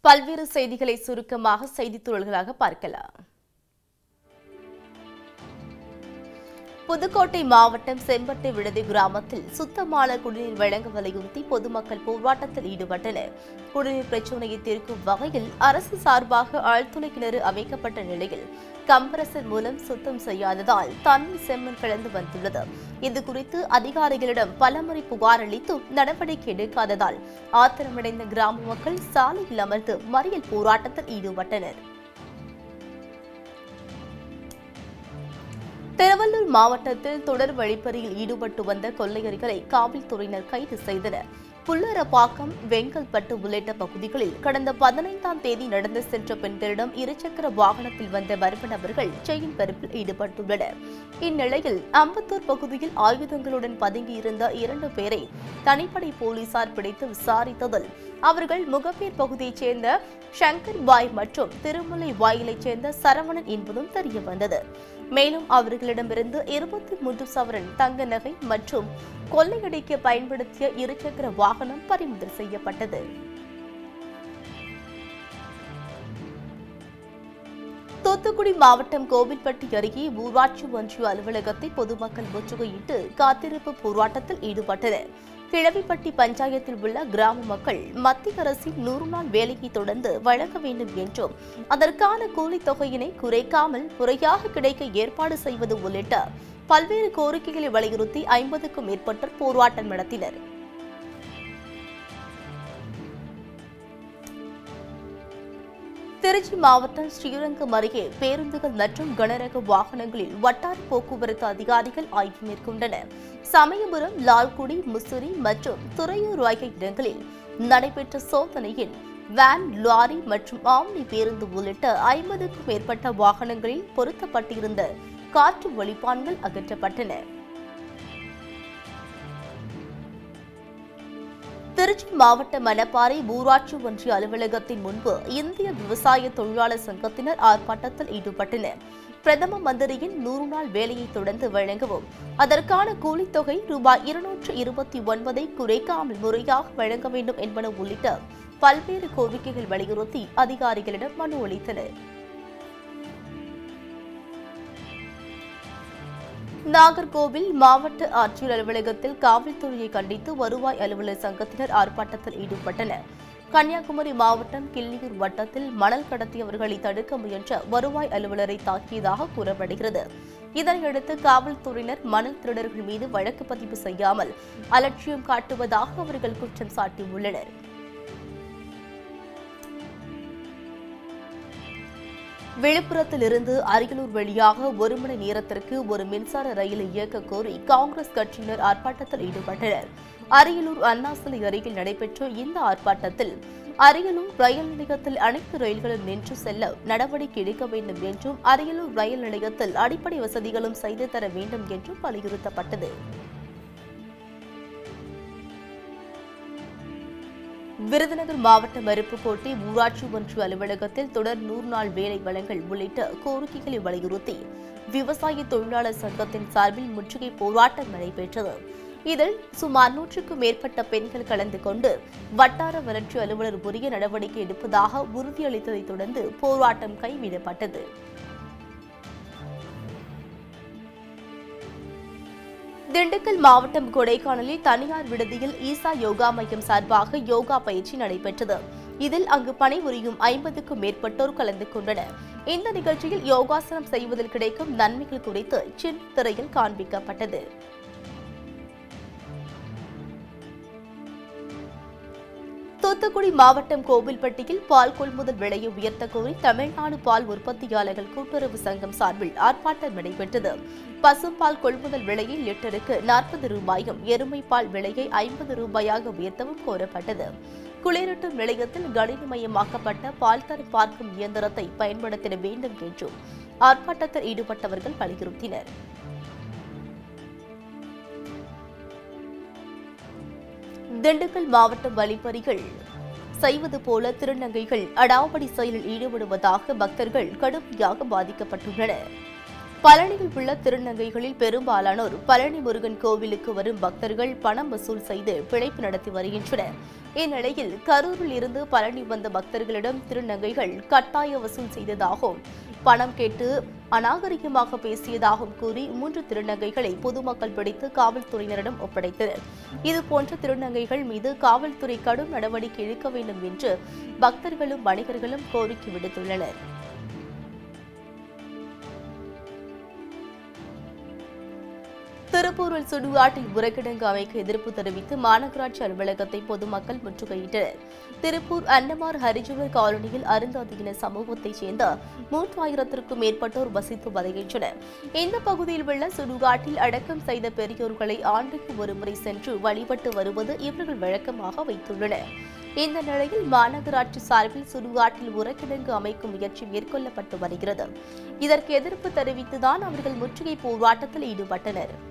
பல்வேறு செய்திகளை சுருக்கமாக செய்தித் துறள்களாக பார்க்கலாம் புதுக்கோட்டை மாவட்டம் செம்பட்டை விடுதி கிராமத்தில் சுத்தமான குடிநீர் வழங்க வலியுறுத்தி பொதுமக்கள் போராட்டத்தில் ஈடுபட்டனர் குடிநீர் பிரச்சினையை தீர்க்கும் வகையில் அரசு சார்பாக ஆழ்துளை கிணறு அமைக்கப்பட்ட நிலையில் கம்ப்ரசர் மூலம் சுத்தம் செய்யாததால் தண்ணீர் செம்மண் கலந்து வந்துள்ளது இதுகுறித்து அதிகாரிகளிடம் பலமுறை புகார் அளித்தும் நடவடிக்கை எடுக்காததால் ஆத்திரமடைந்த கிராம மக்கள் சாலையில் அமர்ந்து மறியல் போராட்டத்தில் ஈடுபட்டனர் திருவள்ளூர் மாவட்டத்தில் தொடர் வழிப்பறியில் ஈடுபட்டு வந்த கொள்ளையர்களை காவல்துறையினர் கைது செய்தனர் புல்லரப்பாக்கம் வெங்கல்பட்டு உள்ளிட்ட பகுதிகளில் கடந்த பதினைந்தாம் தேதி நடந்து சென்ற பெண்களிடம் இருசக்கர வாகனத்தில் வந்த மர்ம நபர்கள் செயின் பறிப்பில் ஈடுபட்டுள்ளனர் இந்நிலையில் அம்பத்தூர் பகுதியில் ஆயுதங்களுடன் பதுங்கியிருந்த இரண்டு பேரை தனிப்படை போலீசார் பிடித்து விசாரித்ததில் அவர்கள் முகப்பேர் பகுதியைச் சேர்ந்த சங்கர் பாய் மற்றும் திருமலை வாயிலைச் சேர்ந்த சரவணன் என்பதும் தெரிய வந்தது மேலும் அவர்களிடமிருந்து இருபத்தி மூன்று சவரன் தங்க நகை மற்றும் கொள்ளையடிக்க பயன்படுத்திய இருசக்கர வாகனம் பறிமுதல் செய்யப்பட்டது தூத்துக்குடி மாவட்டம் கோவில்பட்டி அருகே ஊராட்சி ஒன்றிய அலுவலகத்தை பொதுமக்கள் முற்றுகையிட்டு காத்திருப்பு போராட்டத்தில் ஈடுபட்டனர் கிழவிப்பட்டி பஞ்சாயத்தில் உள்ள கிராம மக்கள் மத்திய அரசின் நூறு நாள் வேலையை தொடர்ந்து வழங்க வேண்டும் என்றும் அதற்கான கூலித் தொகையினை குறைக்காமல் முறையாக கிடைக்க ஏற்பாடு செய்வது உள்ளிட்ட பல்வேறு கோரிக்கைகளை வலியுறுத்தி ஐம்பதுக்கும் மேற்பட்டோர் போராட்டம் நடத்தினர் திருச்சி மாவட்டம் ஸ்ரீரங்கம் அருகே பேருந்துகள் மற்றும் கனரக வாகனங்களில் வட்டார போக்குவரத்து அதிகாரிகள் ஆய்வு மேற்கொண்டனர் சமயபுரம் லால்குடி முசிறி மற்றும் துறையூர் ஆகிய இடங்களில் நடைபெற்ற சோதனையில் வேன் லாரி மற்றும் ஆம்னி பேருந்து உள்ளிட்ட ஐம்பதுக்கும் மேற்பட்ட வாகனங்களில் பொருத்தப்பட்டிருந்த காற்று வழிப்பான்கள் அகற்றப்பட்டன திருச்சி மாவட்ட மணப்பாறை ஊராட்சி ஒன்றிய அலுவலகத்தின் முன்பு இந்திய விவசாய தொழிலாளர் சங்கத்தினர் ஆர்ப்பாட்டத்தில் ஈடுபட்டனர் பிரதம மந்திரியின் நூறு நாள் வேலையை தொடர்ந்து வழங்கவும் அதற்கான கூலித் தொகை ரூபாய் இருநூற்று இருபத்தி ஒன்பதை குறைக்காமல் முறையாக வழங்க வேண்டும் என்பன உள்ளிட்ட பல்வேறு கோரிக்கைகள் வலியுறுத்தி அதிகாரிகளிடம் மனு அளித்தனர் நாகர்கோவில் மாவட்ட ஆட்சியர் அலுவலகத்தில் காவல்துறையை கண்டித்து வருவாய் அலுவலர் சங்கத்தினர் ஆர்ப்பாட்டத்தில் ஈடுபட்டனர் கன்னியாகுமரி மாவட்டம் கிள்ளியூர் வட்டத்தில் மணல் கடத்தியவர்களை தடுக்க முயன்ற வருவாய் அலுவலரை தாக்கியதாக கூறப்படுகிறது இதனையடுத்து காவல்துறையினர் மணல் திருடர்கள் மீது வழக்கு பதிவு செய்யாமல் அலட்சியம் காட்டுவதாக அவர்கள் குற்றம் சாட்டியுள்ளனர் விழுப்புரத்தில் இருந்து அரியலூர் வழியாக ஒரு மணி நேரத்திற்கு ஒரு மின்சார ரயிலை இயக்க கோரி காங்கிரஸ் கட்சியினர் ஆர்ப்பாட்டத்தில் ஈடுபட்டனர் அரியலூர் அண்ணா சிலை அருகில் நடைபெற்ற இந்த ஆர்ப்பாட்டத்தில் அரியலூர் ரயில் நிலையத்தில் அனைத்து ரயில்களும் நின்று செல்ல நடவடிக்கை எடுக்க வேண்டும் என்றும் அரியலூர் ரயில் நிலையத்தில் அடிப்படை வசதிகளும் செய்து தர வேண்டும் என்றும் வலியுறுத்தப்பட்டது விருதுநகர் மாவட்டம் அருப்புக்கோட்டை ஊராட்சி ஒன்றிய அலுவலகத்தில் தொடர் நூறு நாள் வேலை வழங்கல் உள்ளிட்ட கோரிக்கைகளை வலியுறுத்தி விவசாய தொழிலாளர் சங்கத்தின் சார்பில் முற்றுகை போராட்டம் நடைபெற்றது இதில் சுமார் நூற்றுக்கும் மேற்பட்ட பெண்கள் கலந்து கொண்டு வட்டார வளர்ச்சி அலுவலர் உரிய நடவடிக்கை எடுப்பதாக உறுதியளித்ததைத் தொடர்ந்து போராட்டம் கைவிடப்பட்டது திண்டுக்கல் மாவட்டம் கொடைக்கானலில் தனியார் விடுதியில் ஈசா யோகா மையம் சார்பாக யோகா பயிற்சி நடைபெற்றது இதில் அங்கு பணிபுரியும் ஐம்பதுக்கும் மேற்பட்டோர் கலந்து கொண்டனர் இந்த நிகழ்ச்சியில் யோகாசனம் செய்வதில் கிடைக்கும் நன்மைகள் குறித்து சின்ன திரையில் காண்பிக்கப்பட்டது தூத்துக்குடி மாவட்டம் கோவில்பட்டியில் பால் கொள்முதல் விலையை உயர்த்த கோரி தமிழ்நாடு பால் உற்பத்தியாளர்கள் கூட்டுறவு சங்கம் சார்பில் ஆர்ப்பாட்டம் நடைபெற்றது பசும்பால் கொள்முதல் விலையை லிட்டருக்கு நாற்பது ரூபாயும் எருமை பால் விலையை ஐம்பது ரூபாயாக உயர்த்தவும் கோரப்பட்டது குளிரூட்டும் நிலையத்தில் கணினிமயமாக்கப்பட்ட பால் தரம் பார்க்கும் இயந்திரத்தை பயன்படுத்திட வேண்டும் என்றும் ஆர்ப்பாட்டத்தில் ஈடுபட்டவர்கள் வலியுறுத்தினர் திண்டுக்கல் மாவட்டம் வழிப்பறிகள் செய்வது போல திருநங்கைகள் அடாவடி செயலில் ஈடுபடுவதாக பக்தர்கள் கடுமையாக பாதிக்கப்பட்டுள்ளனர் பழனியில் உள்ள திருநங்கைகளில் பெரும்பாலானோர் பழனி முருகன் கோவிலுக்கு வரும் பக்தர்கள் பணம் வசூல் செய்து பிழைப்பு நடத்தி வருகின்றனர் இந்நிலையில் கரூரில் இருந்து பழனி வந்த பக்தர்களிடம் திருநங்கைகள் கட்டாய வசூல் செய்ததாகவும் பணம் கேட்டு அநாகரிகமாக பேசியதாகவும் கூறி மூன்று திருநங்கைகளை பொதுமக்கள் பிடித்து காவல்துறையினரிடம் ஒப்படைத்தனர் இதுபோன்ற திருநங்கைகள் மீது காவல்துறை கடும் நடவடிக்கை எடுக்க வேண்டும் என்று பக்தர்களும் வணிகர்களும் கோரிக்கை விடுத்துள்ளனர் திருப்பூரில் சுடுகாட்டில் உரக்கிடங்கு அமைக்க எதிர்ப்பு தெரிவித்து மாநகராட்சி அலுவலகத்தை பொதுமக்கள் முற்றுகையிட்டனர் திருப்பூர் அன்னமார் ஹரிஜுவர் காலனியில் அருந்தாதியின சமூகத்தைச் சேர்ந்த மூன்றாயிரத்திற்கும் மேற்பட்டோர் வசித்து வருகின்றனர் இந்த பகுதியில் உள்ள சுடுகாட்டில் அடக்கம் செய்த பெரியோர்களை ஆண்டுக்கு ஒருமுறை சென்று வழிபட்டு வருவது இவர்கள் வழக்கமாக வைத்துள்ளனர் இந்த நிலையில் மாநகராட்சி சார்பில் சுடுகாட்டில் உரக்கிடங்கு அமைக்கும் முயற்சி மேற்கொள்ளப்பட்டு வருகிறது இதற்கு எதிர்ப்பு தெரிவித்துதான் அவர்கள் முற்றுகை போராட்டத்தில் ஈடுபட்டனர்